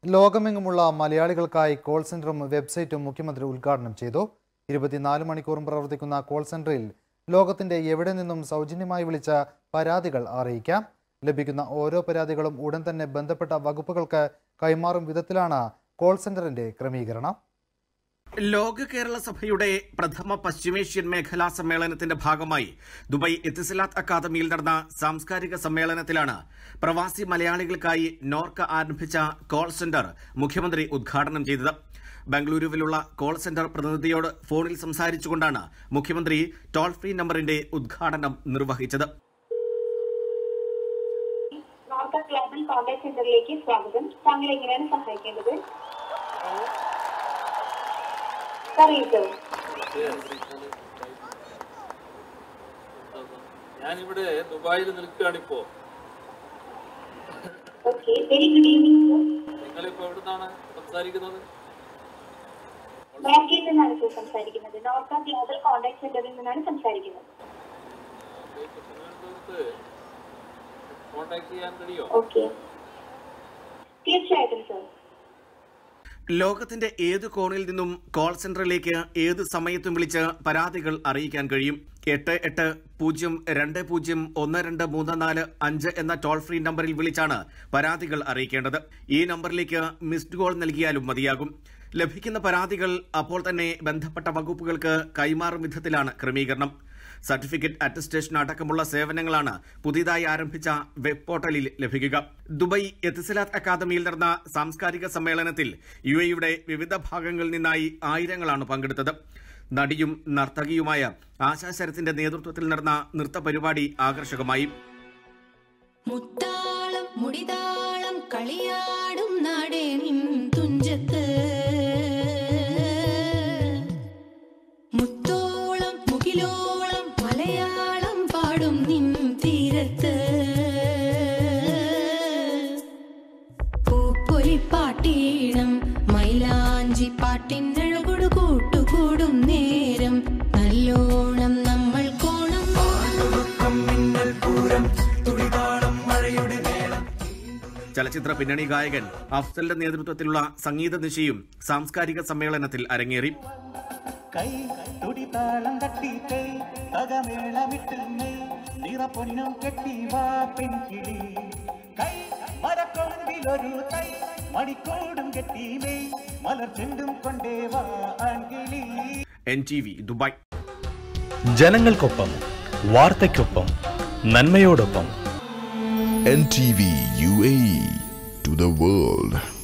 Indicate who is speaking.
Speaker 1: ലോകമെങ്ങുമുള്ള മലയാളികൾക്കായി കോൾ സെന്ററും വെബ്സൈറ്റും മുഖ്യമന്ത്രി ഉദ്ഘാടനം ചെയ്തു ഇരുപത്തിനാല് മണിക്കൂറും പ്രവർത്തിക്കുന്ന കോൾ സെന്ററിൽ ലോകത്തിന്റെ എവിടെ നിന്നും സൗജന്യമായി വിളിച്ച പരാതികൾ അറിയിക്കാം ലഭിക്കുന്ന ഓരോ പരാതികളും ഉടൻ തന്നെ ബന്ധപ്പെട്ട വകുപ്പുകൾക്ക് കൈമാറും വിധത്തിലാണ് കോൾ സെന്ററിന്റെ ക്രമീകരണം
Speaker 2: ലോക കേരള സഭയുടെ പ്രഥമ പശ്ചിമേഷ്യൻ മേഖലാ സമ്മേളനത്തിന്റെ ഭാഗമായി ദുബായ് എത്തിസലാത്ത് അക്കാദമിയിൽ നടന്ന സാംസ്കാരിക സമ്മേളനത്തിലാണ് പ്രവാസി മലയാളികൾക്കായി നോർക്ക ആരംഭിച്ച കോൾ സെന്റർ മുഖ്യമന്ത്രി ഉദ്ഘാടനം ചെയ്തത് ബംഗളൂരുവിലുള്ള കോൾ സെന്റർ പ്രതിനിധിയോട് ഫോണിൽ സംസാരിച്ചുകൊണ്ടാണ് മുഖ്യമന്ത്രി ടോൾ ഫ്രീ നമ്പറിന്റെ ഉദ്ഘാടനം നിർവഹിച്ചത്
Speaker 3: നോർക്ക ഗ്ലോബൽ കോൺടാക്ട് സെന്ററിലേക്ക് സ്വാഗതം താങ്കൾ എങ്ങനെയാണ് സഹായിക്കേണ്ടത് പറയൂ സർ
Speaker 4: ഞാനിവിടെ ദുബായിൽ നിൽക്കുകയാണിപ്പോ
Speaker 3: okay very good evening sir
Speaker 4: നിങ്ങളിപ്പോ എവിടുന്നാണ് സംസാരിക്കുന്നത്
Speaker 3: ബാങ്കിൽ നിന്നാണ് സർ സംസാരിക്കുന്നത് നോർക്ക ഗ്ലോബൽ കോൺടാക്ട് സെന്ററിൽ നിന്നാണ് സംസാരിക്കുന്നത്
Speaker 4: ഇപ്പൊ തിരുവനന്തപുരത്ത് കോണ്ടാക്ട് ചെയ്യാൻ കഴിയോ
Speaker 3: ഓക്കെ തീർച്ചയായിട്ടും സർ
Speaker 2: ലോകത്തിന്റെ ഏത് കോണിൽ നിന്നും കോൾ സെന്ററിലേക്ക് ഏത് സമയത്തും വിളിച്ച് പരാതികൾ അറിയിക്കാൻ കഴിയും എട്ട് എട്ട് പൂജ്യം രണ്ട് പൂജ്യം ഒന്ന് രണ്ട് മൂന്ന് നാല് അഞ്ച് എന്ന ടോൾ ഫ്രീ നമ്പറിൽ വിളിച്ചാണ് പരാതികൾ അറിയിക്കേണ്ടത് ഈ നമ്പറിലേക്ക് മിസ്ഡ് കോൾ നൽകിയാലും മതിയാകും ലഭിക്കുന്ന പരാതികൾ അപ്പോൾ തന്നെ ബന്ധപ്പെട്ട വകുപ്പുകൾക്ക് കൈമാറും വിധത്തിലാണ് ക്രമീകരണം സർട്ടിഫിക്കറ്റ് അറ്റസ്റ്റേഷൻ അടക്കമുള്ള സേവനങ്ങളാണ് പുതിയതായി ആരംഭിച്ച വെബ് പോർട്ടലിൽ ലഭിക്കുക ദുബായ് എത്തിസലാത്ത് അക്കാദമിയിൽ നടന്ന സാംസ്കാരിക സമ്മേളനത്തിൽ യു എയുടെ വിവിധ ഭാഗങ്ങളിൽ നിന്നായി ആയിരങ്ങളാണ് പങ്കെടുത്തത് നടിയും നർത്തകിയുമായ ആശാ ശരത്തിന്റെ നേതൃത്വത്തിൽ നടന്ന നൃത്ത പരിപാടി ആകർഷകമായി
Speaker 5: മുത്താളം മുടിതാളം കളിയാടും നാടേ നിൻ തുഞ്ചത്ത് മുത്തോളം മുകിലോളം മലയാളം പാടും നിൻ തീരത്ത് പൂപ്പൊലിപ്പാട്ടീണം മൈലാഞ്ചി പാട്ടിനഴകൊടു കൂട്ടുകൂടും നേരം നല്ലോണം നമ്മൾ കോണം
Speaker 2: ചലച്ചിത്ര പിന്നണി ഗായകൻ അഫ്സലിന്റെ നേതൃത്വത്തിലുള്ള സംഗീത നിശയും സാംസ്കാരിക സമ്മേളനത്തിൽ അരങ്ങേറി
Speaker 6: കൈ തുടിതാളം തട്ടിട്ടേ തകമേളമിട്ട് നിറപ്പൊന്നും കെട്ടി വാ പെൺകിളി കൈ മരക്കൊമ്പിലൊരു തൈ മണിക്കോടും കെട്ടി മെയ് മലർ ചെണ്ടും കൊണ്ടേ വാ ആൺകിളി
Speaker 2: എൻ ടി വി ദുബായ്
Speaker 7: ജനങ്ങൾക്കൊപ്പം വാർത്തയ്ക്കൊപ്പം നന്മയോടൊപ്പം
Speaker 8: NTV UAE to the world.